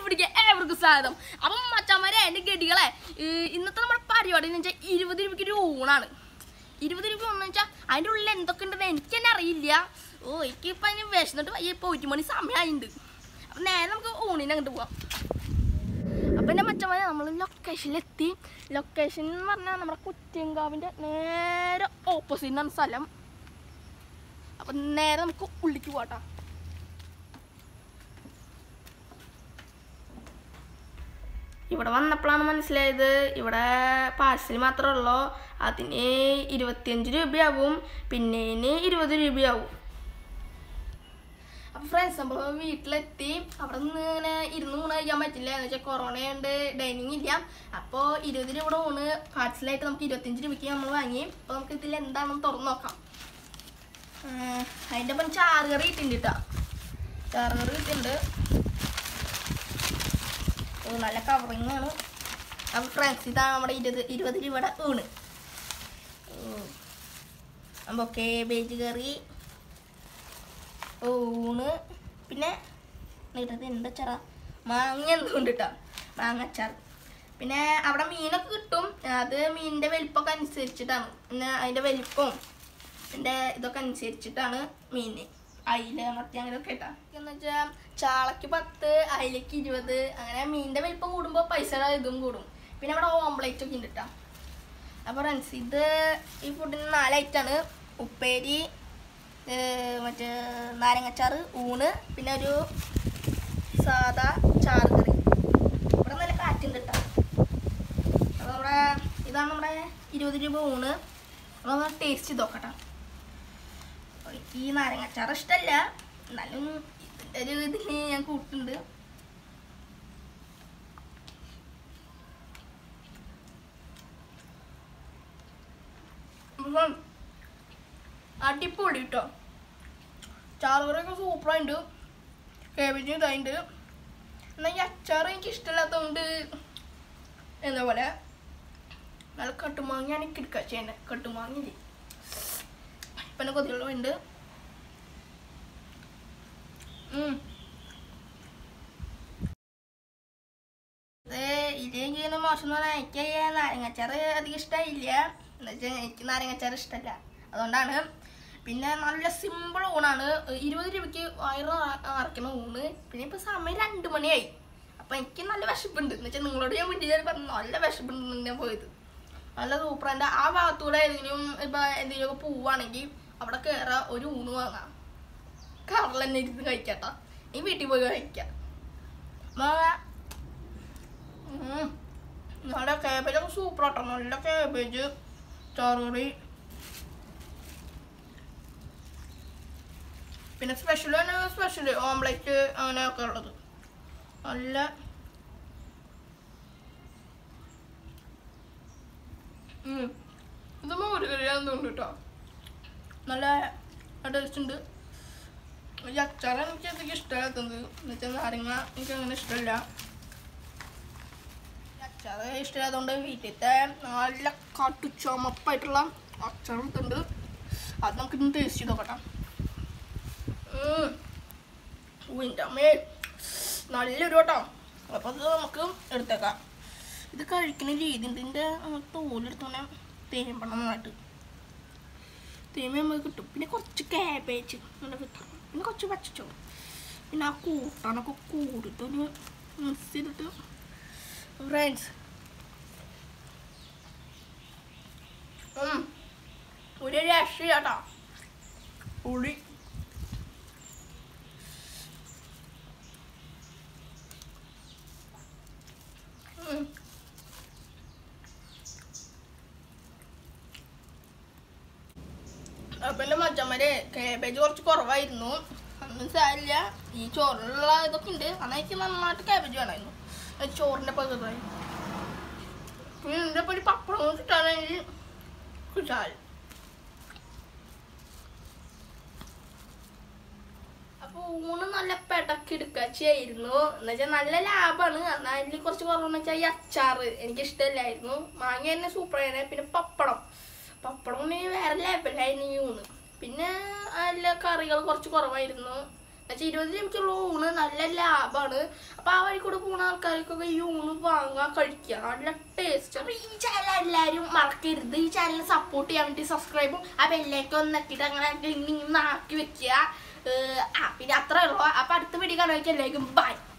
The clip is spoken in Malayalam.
പിടിക്കുക ഏവർക്കും സ്വാഗതം അപ്പം മച്ചാമാരെ എൻ്റെ ഗഡികളെ ഈ ഇന്നത്തെ നമ്മുടെ പരിപാടി എന്ന് വെച്ചാൽ ഇരുപത് രൂപയ്ക്ക് ഒരു ഊണാണ് ഇരുപത് രൂപ ഊണെന്ന് വെച്ചാൽ അതിൻ്റെ ഉള്ളിൽ എന്തൊക്കെ ഉണ്ടെന്ന് എനിക്ക് തന്നെ അറിയില്ല ഓ എനിക്കിപ്പോൾ അതിന് വിശന്നിട്ട് വയ്യ ഇപ്പോൾ ഒരു മണി സമയമായിട്ടുണ്ട് അപ്പം നേരെ നമുക്ക് ഊണിന് അങ്ങോട്ട് പോവാം അപ്പം എൻ്റെ മച്ചന്മാരെ നമ്മൾ ലൊക്കേഷനിലെത്തി ലൊക്കേഷൻ എന്ന് പറഞ്ഞാൽ നമ്മുടെ കുറ്റിയങ്കാവിൻ്റെ നേരെ ഓപ്പോസിറ്റാണ് സ്ഥലം അപ്പം നേരെ നമുക്ക് ഉള്ളിക്ക് പോകട്ടോ ഇവിടെ വന്നപ്പോഴാണ് മനസ്സിലായത് ഇവിടെ പാഴ്സൽ മാത്രമേ ഉള്ളൂ അതിന് ഇരുപത്തിയഞ്ച് രൂപയാവും പിന്നേന് ഇരുപത് രൂപയാവും അപ്പോൾ ഫ്രണ്ട്സ് നമ്മൾ വീട്ടിലെത്തി അവിടെ നിന്ന് ഇങ്ങനെ ഇരുന്ന് ഊണ് കഴിക്കാൻ പറ്റില്ല എന്ന് വെച്ചാൽ കൊറോണ ഉണ്ട് ഡൈനിങ് ഇല്ല അപ്പോൾ ഇരുപത് രൂപയുടെ ഊണ് പാഴ്സലായിട്ട് നമുക്ക് ഇരുപത്തിയഞ്ച് രൂപയ്ക്ക് നമ്മൾ വാങ്ങി അപ്പോൾ നമുക്ക് ഇതിൽ എന്താണെന്ന് തുറന്ന് നോക്കാം ഉം, അതിൻ്റെ ഒപ്പം ചാറുകറി ഇട്ടുണ്ട് കേട്ടോ ചാറുകറി ഇട്ടുണ്ട് ഓ, നല്ല കവറിങ് ആണ് അപ്പം ഫ്രണ്ട്സ് ഇതാണ് നമ്മുടെ ഇരുപത് ഇരുപത് രൂപയുടെ ഊണ് അപ്പോൾ കേബേജ് കറി ഊണ് പിന്നെ ഇത് എന്താ ചറ മാങ്ങ എന്തുകൊണ്ട് കേട്ടോ മാങ്ങച്ചാർ പിന്നെ അവിടെ മീനൊക്കെ കിട്ടും അത് മീനിൻ്റെ വലിപ്പമൊക്കെ അനുസരിച്ചിട്ടാണ് പിന്നെ അതിൻ്റെ വലിപ്പവും എൻ്റെ ഇതൊക്കെ അനുസരിച്ചിട്ടാണ് മീൻ അയില മത്തി അങ്ങനെയൊക്കെ കേട്ടാ എന്ന് വെച്ചാൽ ചാളക്ക് പത്ത് അയിലക്ക് ഇരുപത് അങ്ങനെ മീനിൻ്റെ വലിപ്പം കൂടുമ്പോൾ പൈസയുടെ ഇതും കൂടും പിന്നെ അവിടെ ഓംപ്ലേറ്റ് ഒക്കെ ഉണ്ട് കേട്ടോ അപ്പോൾ ഫ്രണ്ട്സ് ഇത് ഈ ഫുഡിന് നാല് ഐറ്റാണ് ഉപ്പേരി ഏർ മറ്റേ നാരങ്ങച്ചാറ് ഊണ് പിന്നെ ഒരു സാദാ ചാറ് കറി ഇവിടെ നല്ല കാറ്റുണ്ട് കേട്ടോ അപ്പോൾ നമ്മുടെ ഇതാണ് നമ്മുടെ ഇരുപത് രൂപ ഊണ് അപ്പോൾ ടേസ്റ്റ് ചെയ്ത് നോക്കട്ടെ എനിക്ക് ഈ നാരങ്ങച്ചാറ് ഇഷ്ടമല്ല എന്നാലും ഇതിൻ്റെ ഒരു ഇതിന് ഞാൻ കൂട്ടുന്നുണ്ട് അപ്പം അടിപൊളി കേട്ടോ ചാറുകറിയൊക്കെ സൂപ്പറായിട്ടുണ്ട് കേബേജ് ഇതായിട്ടുണ്ട് എന്നാൽ ഈ അച്ചാർ എനിക്ക് ഇഷ്ടമില്ലാത്തതുകൊണ്ട് എന്താ പോലെ നല്ല കട്ടുമാങ്ങയാണ് എനിക്ക് എടുക്കുക ചെയ്യേണ്ടത് കട്ടുമാങ്ങില്ലേ ഇപ്പം എന്നെ കൊതികളുണ്ട് ഇല്ലെങ്കിൽ മോശം എന്ന് പറഞ്ഞാൽ എനിക്ക് നാരങ്ങച്ചാറ് അധികം ഇഷ്ടമായില്ല എന്ന് വെച്ചാൽ എനിക്ക് നാരങ്ങച്ചാറ് ഇഷ്ടമല്ല അതുകൊണ്ടാണ് പിന്നെ നല്ല സിമ്പിൾ ഊണാണ് ഇരുപത് രൂപയ്ക്ക് വയറ് അറക്കുന്ന ഊണ് പിന്നെ ഇപ്പം സമയം രണ്ട് മണിയായി അപ്പം എനിക്ക് നല്ല വിശപ്പുണ്ട് എന്ന് വെച്ചാൽ നിങ്ങളോട് ഞാൻ വീട്ടിൽ പറഞ്ഞു നല്ല വിശപ്പുണ്ട് ഞാൻ പോയത് നല്ല സൂപ്പറായിട്ട് ആ ഭാഗത്തൂടെ ഏതെങ്കിലും ഇപ്പം എന്തെങ്കിലുമൊക്കെ പോവുകയാണെങ്കിൽ അവിടെ കയറാൻ ഒരു ഊണ് വാങ്ങാം കാറിൽ തന്നെ ഇരുന്ന് കഴിക്കാട്ടോ ഈ വീട്ടിൽ പോയി കഴിക്കാം വാങ്ങാം ഉം. നല്ല കാബേജൊക്കെ സൂപ്പറാട്ടോ നല്ല കാബേജ് ചാറുകറി പിന്നെ സ്പെഷ്യൽ തന്നെ സ്പെഷ്യൽ ഓംലെറ്റ് അങ്ങനെയൊക്കെ ഉള്ളത് നല്ല ഉം. ഇത് മോര് കറിയാന്ന് തോന്നുന്നു കേട്ടോ നല്ല ടേസ്റ്റ് ഉണ്ട് ഈ അച്ചാറാണ് എനിക്ക് അധികം ഇഷ്ടമില്ലാത്തത് എന്ന് വെച്ചാൽ നാരങ്ങ എനിക്ക് അങ്ങനെ ഇഷ്ടമില്ല അച്ചാറ് ഇഷ്ടമില്ലാത്തതുകൊണ്ട് വീട്ടിലത്തെ നല്ല കാട്ടു ചുമപ്പായിട്ടുള്ള അച്ചാർ എടുത്തുണ്ട് അത് നമുക്ക് ഇന്ന് ടേസ്റ്റ് ചെയ്ത് നോക്കട്ടെ ഉം. ഉയ്ൻ്റെ അമ്മേ നല്ലൊരു കേട്ടോ അപ്പോൾ അത് നമുക്ക് എടുത്തേക്കാം ഇത് കഴിക്കുന്ന രീതി ഉണ്ട് ഇതിൻ്റെ തോലെടുത്തോണെ തേമ്പണം നന്നായിട്ട് തേമ്പ നമുക്ക് കിട്ടും പിന്നെ കുറച്ച് കാബേജ് അങ്ങനെ കിട്ടും പിന്നെ കുറച്ച് പച്ചച്ചോറ് പിന്നെ ആ കൂട്ടാനൊക്കെ കൂടിയിട്ട് ഒരു മിക്സ് ചെയ്തിട്ട് ഫ്രണ്ട്സ് ഒരു രക്ഷയാട്ടോ പുളി ഉം. അപ്പൊ എന്റെ മച്ചമ്മര് കാബേജ് കുറച്ച് കുറവായിരുന്നു അതൊന്നും സാരില്ല ഈ ചോറിലുള്ള ഇതൊക്കെ ഉണ്ട് അന്ന് എനിക്ക് നന്നായിട്ട് കാബേജ് വേണമായിരുന്നു അത് ചോറിന്റെ പകുതി പിന്നെ ഇതിന്റെ ഒരു പപ്പടം കിട്ടാണെങ്കിൽ കുശാൽ അപ്പൊ ഊണ് നല്ല പെടക്കെടുക്കാച്ചായിരുന്നു എന്നുവെച്ചാൽ നല്ല ലാഭാണ് എന്നാൽ അതിൽ കുറച്ച് കുറവെന്ന് വെച്ചാൽ ഈ അച്ചാറ് എനിക്ക് ഇഷ്ടമില്ലായിരുന്നു മാങ്ങ തന്നെ സൂപ്പറായിരുന്നു പിന്നെ പപ്പടം പപ്പടം ഉണ്ടെങ്കിൽ വേറെ ലെവലായിരുന്നു ഈ ഊണ് പിന്നെ അതിലെ കറികൾ കുറച്ച് കുറവായിരുന്നു എന്നുവെച്ചാൽ ഇരുപത് രൂപയ്ക്കുള്ള ഊണ് നല്ല ലാഭമാണ് അപ്പൊ ആ വഴി കൂടെ പോകുന്ന ആൾക്കാർക്കൊക്കെ ഈ ഊണ് വാങ്ങാൻ കഴിക്കുക നല്ല ടേസ്റ്റ് അപ്പൊ ഈ ചാനൽ എല്ലാവരും മറക്കരുത് ഈ ചാനൽ സപ്പോർട്ട് ചെയ്യാൻ വേണ്ടി സബ്സ്ക്രൈബും ആ ബെല്ലേക്ക് ഒന്ന് നട്ടിട്ട് അങ്ങനെ ഇങ്ങനെ ആക്കി വെക്കുക ഏഹ്, ആ പിന്നെ അത്രേ ഉള്ളൂ അപ്പൊ അടുത്ത വീഡിയോ കാണുമ്പോൾ എല്ലാവർക്കും ബൈ